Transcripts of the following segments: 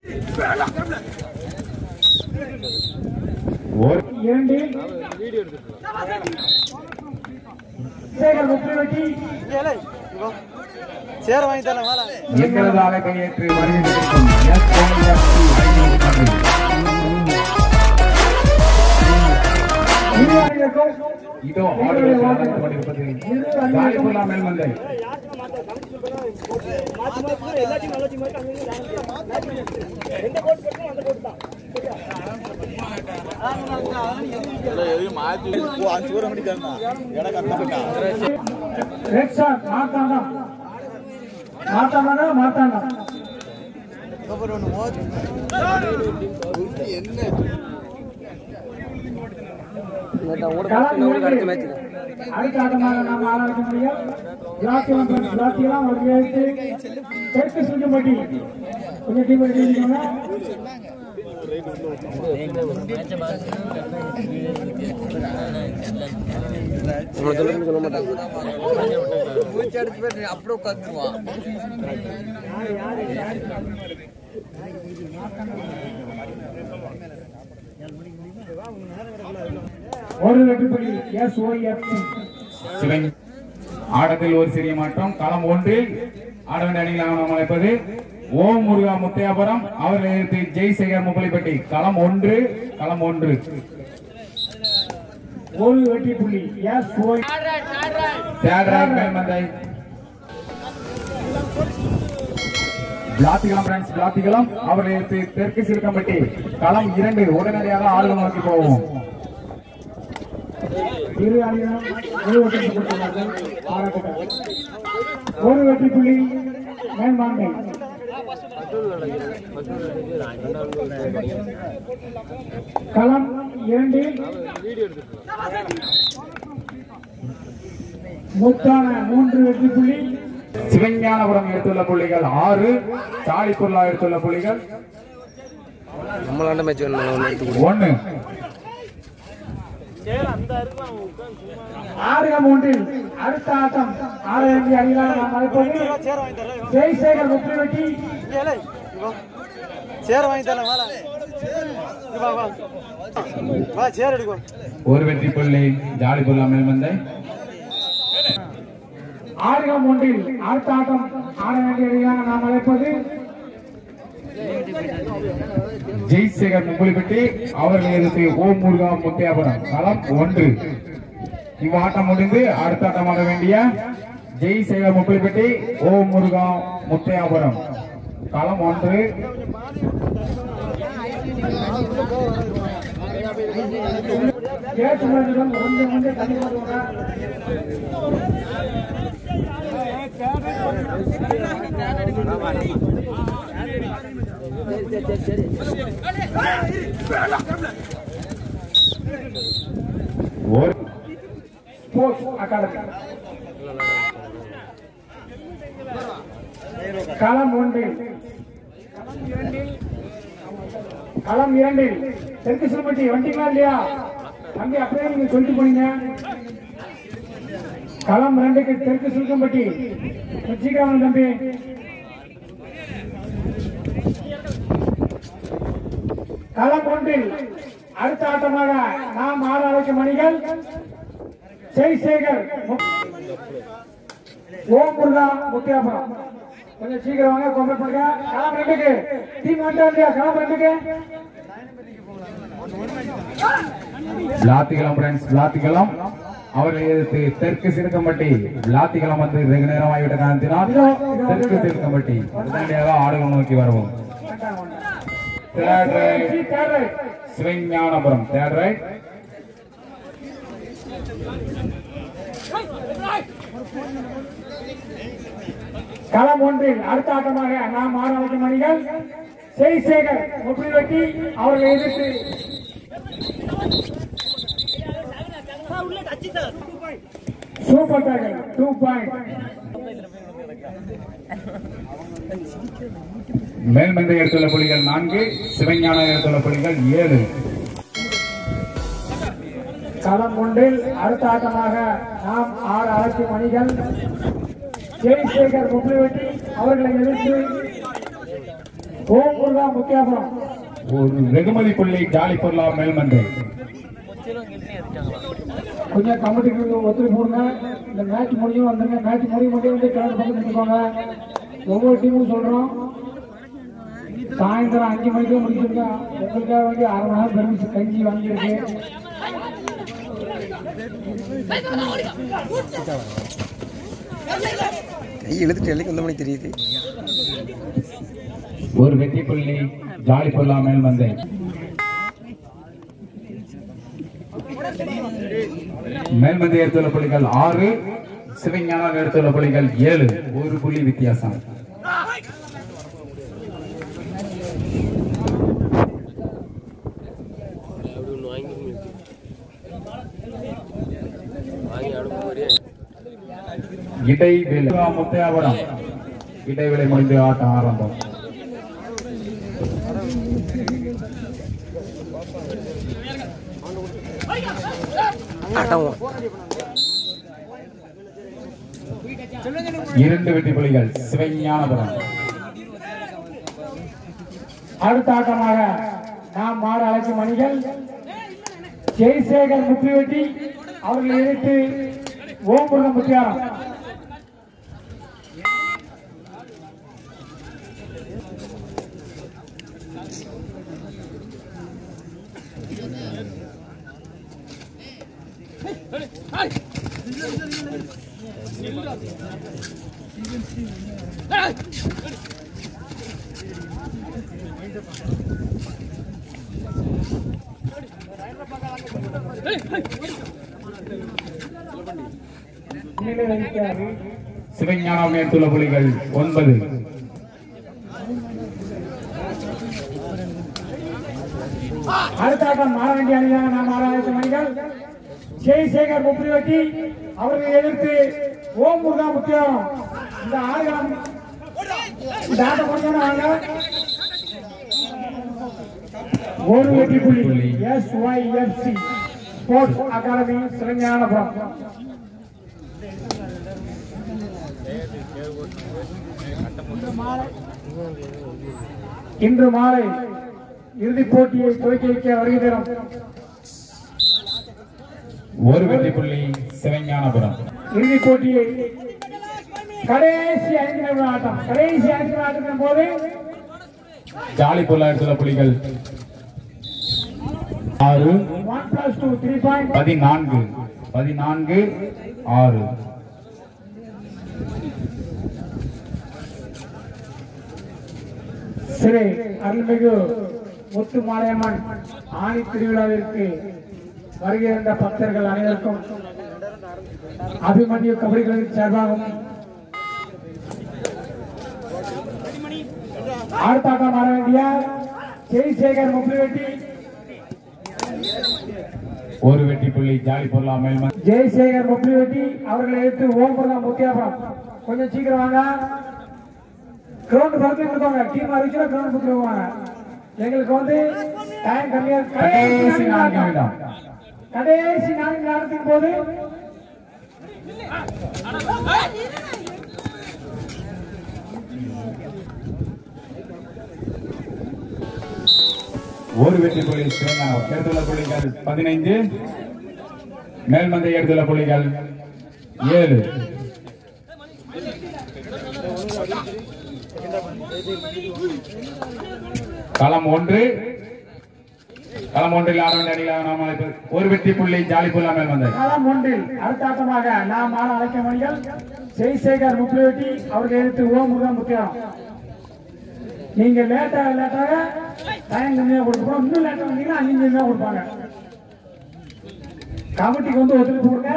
ஒரு இரண்டில் சேகர் முப்பது வெட்டி சேர வாங்கி தரல மேல எங்களது அழைப்பை ஏற்று வருகின்றிருக்கும் SYFC ஐநூறு தமிழ். இரு அணிகளுக்கும் இதோ ஆடுகள் நடந்து கொண்டிருப்பது தாய்புல்லா மேல்மந்தை அஞ்சு பேர் மணிக்காரண்ணா எனக்கு அந்த ரெட் ஷாட் மாத்தாண்டா மாத்தாண்டா மாத்தாண்டா களம் இரண்டு. அடுத்த ஆட்டமாக நாம் ஆரம்பிக்க முடியும் விளாத்தியம் விளாத்தியெல்லாம் ஒரு எடுத்து தெற்கு சுஞ்சம்பட்டி கொஞ்சம் டீம் எடுத்துக்கோங்க மூச்சு அடிச்சு போய் அப்படியே உட்காந்துருவான் ஒரு வெற்றி புள்ளி எஸ் ஓஎஃப்சி சிவன் ஆட்டத்தில் ஒரு சிறிய மாற்றம் களம் ஒன்றில் ஆட வேண்டிய அணிகளாக நாம் அழைப்பது ஓம் முருகா முத்தையாபுரம் அவர்களை எதிர்த்து ஜெய்சேகர் முப்பலிப்பட்டி களம் ஒன்று களம் ஒன்று ஒரு வெற்றி புள்ளி எஸ் ஓ தேடராய் மேல்மந்தை பிளாத்திகளம் பிரான்ஸ் பிளாத்திகளம் அவர்களை எதிர்த்து தெற்கு சிறுக்கம்பட்டி களம் இரண்டு உடனடியாக ஆளுநர் நோக்கி போவோம் இரு அணிகளும் ஒரு வெற்றி கொடுத்துள்ளார்கள் பாராட்டுகள் ஒரு வெற்றி புள்ளி மேம்பான்மை களம் இரண்டில் முத்தான மூன்று வெற்றி புள்ளி சிவஞானபுரம் எடுத்துள்ள புள்ளிகள் ஆறு சாலிக்குர்லா எடுத்துள்ள புள்ளிகள் நம்மளாண்ட மேட்ச் வேணும் ஒன்னு ஆறுகம் ஒன்றில் அடுத்த ஆட்டம் ஆறாயிரத்தி அணிகளாக நாம் அழைப்பது சேர வாங்கி தரல ஜெய்சேகர் முப்பது வெற்றி சேர வாங்கி தரல மேல இங்க வா வா வா சேர் எடுக்கும் ஒரு வெற்றி புள்ளி ஜாலிபுல்லா மேல்மந்தை ஆறுகம் ஒன்றில் அடுத்த ஆட்டம் ஆட வேண்டிய அணிகளாக நாம் அழைப்பது ஜெய்சேகர் மும்புலிப்பட்டி அவர்களை எதிர்த்து ஓம் முருகா முத்தையாபுரம் களம் ஒன்று இவ்வாட்டம் முடிந்து அடுத்த ஆட்டம் ஆட வேண்டிய ஜெய்சேகர் மும்புலிப்பட்டி ஓம் முருகா முத்தையாபுரம் களம் ஒன்று பேச்சுவார்த்தைகள் ஒன்று ஒன்று தனி வருவதா ஒரு ஸ்போர்ட்ஸ் அகாடமி களம் ஒன்றில் களம் இரண்டில் தெற்கு சிறுமட்டி வண்டிங்களா இல்லையா தம்பி அப்படியே நீங்க சொல்லிட்டு போனீங்க களம் ரெண்டுக்கு தெற்கு சுருக்கம்பட்டி சீக்கிரம் தம்பி களம் ஒன்றில் அடுத்த ஆட்டமாக நாம் ஆட அழைக்கும் அணிகள் ஜெய்சேகர் மு- ஓம் முருகா முத்தியாபுரம் கொஞ்சம் சீக்கிரம் வாங்க கம்பல் பண்ணுங்க களம் ரெண்டுக்கு டீம் வந்தா இல்லையா களம் ரெண்டுக்கு விளாத்திகளம் பிரான்ஸ் விளாத்திகளம் அவர்களை எதிர்த்து தெற்கு சிறுக்கம்பட்டி விளாத்திகளம் வந்து வெகு நேரம் ஆகிவிட்ட காரணத்தினால் தெற்கு சிறுக்கம்பட்டி உடனடியாக ஆடுகள் நோக்கி வருவோம் Third right. Third right Sivagnanapuram third right களம் ஒன்றில் அடுத்த ஆட்டமாக நாம் ஆட அழைக்கும் அணிகள் ஜெய்சேகர் முப்படி வெட்டி அவர்களை எதிர்த்து super tackle two point Melmandai எடுத்துள்ள புள்ளிகள் நான்கு சிவஞானம் எடுத்துள்ள புள்ளிகள் ஏழு களம் ஒன்றில் அடுத்த ஆட்டமாக நாம் ஆறு அழைக்கும் அணிகள் ஜெய்சேகர் முப்படி வெட்டி அவர்களை எதிர்த்து ஓம் முருகா முத்தியாபுரம் ஒரு வெகுமதி புள்ளி ஜாலி பொருளா மேல்மந்தை கொஞ்சம் கமிட்டிக்கு ஒத்துழைப்பு கொடுங்க இந்த மேட்ச் முடியும் வந்துருங்க மேட்ச் முடியும் மட்டும் வந்து கிளம்பி பக்கம் நின்றுக்கோங்க ஒவ்வொரு டீமும் சொல்றோம் சாயந்தரம் அஞ்சு மணிக்கு முடிச்சிருங்க உங்களுக்காக வேண்டி அரை மணி நேரம் பெருமிச்சு கஞ்சி வாங்கியிருக்கு கை இழுத்துட்டு எல்லைக்கு வந்த மணி தெரியுது ஒரு வெற்றி புள்ளி ஜாலி பொருளா மேல்மந்தை மேல்மந்தை எடுத்துள்ள புள்ளிகள் ஆறு சிவஞானம் எடுத்துள்ள புள்ளிகள் ஏழு ஒரு புள்ளி வித்தியாசம் இடைவேளை முத்தையாபுரம் இடைவேளை முடிந்து ஆட்டம் ஆரம்பம் ஆட்டம் இரண்டு வெற்றி புலிகள் சிவஞானபுரம் அடுத்த ஆட்டமாக நாம் மாடு அழைக்கும் அணிகள் ஜெய்சேகர் முத்துவெட்டி அவர்களை எதிர்த்து ஓம் முருகன் முத்தியாரம் முன்னிலை வகிக்கிறார் சிவஞானம் எடுத்துள்ள புலிகள் ஒன்பது அடுத்த ஆட்டம் மாற வேண்டிய அணியாக நாம் ஆராய்ச்சி அணிகள் ஜெய்சேகர் முப்பிரிவட்டி அவர்களை எதிர்த்து ஓம் முருகா முத்தியாரம் இந்த ஆடுகளம் இந்த ஆட்டம் முடிஞ்சோன்னா வாங்க ஒரு வெற்றி புள்ளி S Y F C sports academy Sivagnanapuram இன்று மாலை இறுதிப் போட்டியை துவக்கி வைக்க வருகை தரும் ஒரு வெற்றி புள்ளி சிவஞானபுரம் இறுதிப் போட்டியை கடைசி ஐந்து நிமிட ஆட்டம் கடைசி ஐந்து நிமிட ஆட்டத்தின் போது ஜாலி பொருளா எடுத்துள்ள புலிகள் ஆறு one plus two three point பதினான்கு பதினான்கு ஆறு சிறை அருள்மிகு முத்து மாலையம்மன் ஆணி திருவிழாவிற்கு வருகை இருந்த பக்தர்கள் அனைவருக்கும் அபிமன்யு கபடிகளின் சார்பாகவும் ஆர்ப்பாட்டம் ஆட வேண்டிய ஜெய்சேகர் முப்பிலிவெட்டி ஒரு வெற்றி புள்ளி ஜாலி பொருளா மேல்மன் ஜெய்சேகர் முப்பிலிவெட்டி அவர்களை எடுத்து ஓம் பிரதம் முத்தியாபுரம் கொஞ்சம் சீக்கிரம் வாங்க கிரவுண்ட் பக்கத்துல கொடுப்பாங்க டீம் அறிவிச்சுனா கிரவுண்ட் கொடுத்துருவாங்க எங்களுக்கு வந்து டைம் கம்மியா கடைசி நான்கு கடைசி நிமிடம் கடைசி நான்கு நேரத்தின் போது ஒரு வெற்றி புள்ளி சிவஞானம் எடுத்துள்ள புள்ளிகள் பதினைந்து மேல்மந்தை எடுத்துள்ள புள்ளிகள் ஏழு களம் ஒன்று களம் ஒன்றில் ஆட வேண்டிய அணிகளாக நாம் அழைப்பது ஒரு வெற்றி புள்ளி ஜாலி புல்லா மேல்மந்தை களம் ஒன்றில் அடுத்த ஆட்டமாக நாம் ஆட அழைக்க மணிகள் ஜெய்சேகர் முப்பிலிவெட்டி அவர்கள் எடுத்து ஓம் முருகன் முத்தியாரம் நீங்க லேட்டாக லேட்டாக டைம் கம்மியாக கொடுப்போம் இன்னும் லேட்டாக வந்தீங்கன்னா அஞ்சு கம்மியாக கொடுப்பாங்க கமிட்டிக்கு வந்து ஒத்துழைப்பு கொடுங்க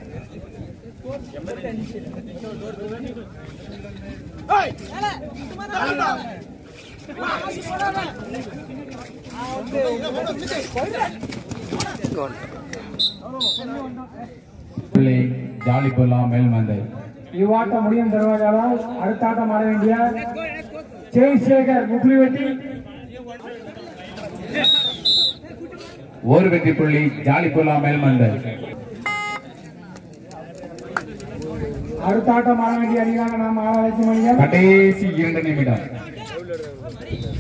புள்ளி ஜாலி புல்லா மேல்மந்தை இவ்வாட்டம் முடியும் தருவதால் அடுத்த ஆட்டம் ஆட வேண்டிய ஜெய்சேகர் முப்ளிவெட்டி ஒரு வெற்றி புள்ளி ஜாலி புல்லா மேல்மந்தை அடுத்த ஆட்டம் ஆட வேண்டிய அணியாக நாம் ஆராய்ச்சி மணிகள் கடைசி இரண்டு நிமிடம்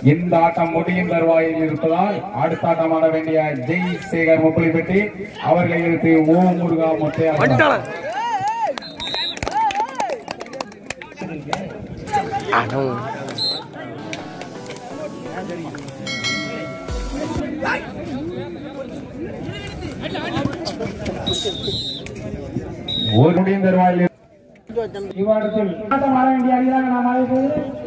இந்த ஆட்டம் முடியும் தருவாயில் இருப்பதால் அடுத்த ஆட்டம் ஆட வேண்டிய ஜெய் சேகர் முப்பலிப்பட்டி அவர்களை எதிர்த்து ஓ முருகா முத்தையா ஒரு முடியும் தருவாயில் இவ்வாடத்தில் ஆட்டம் ஆட வேண்டிய அணியாக நாம் அழைப்பது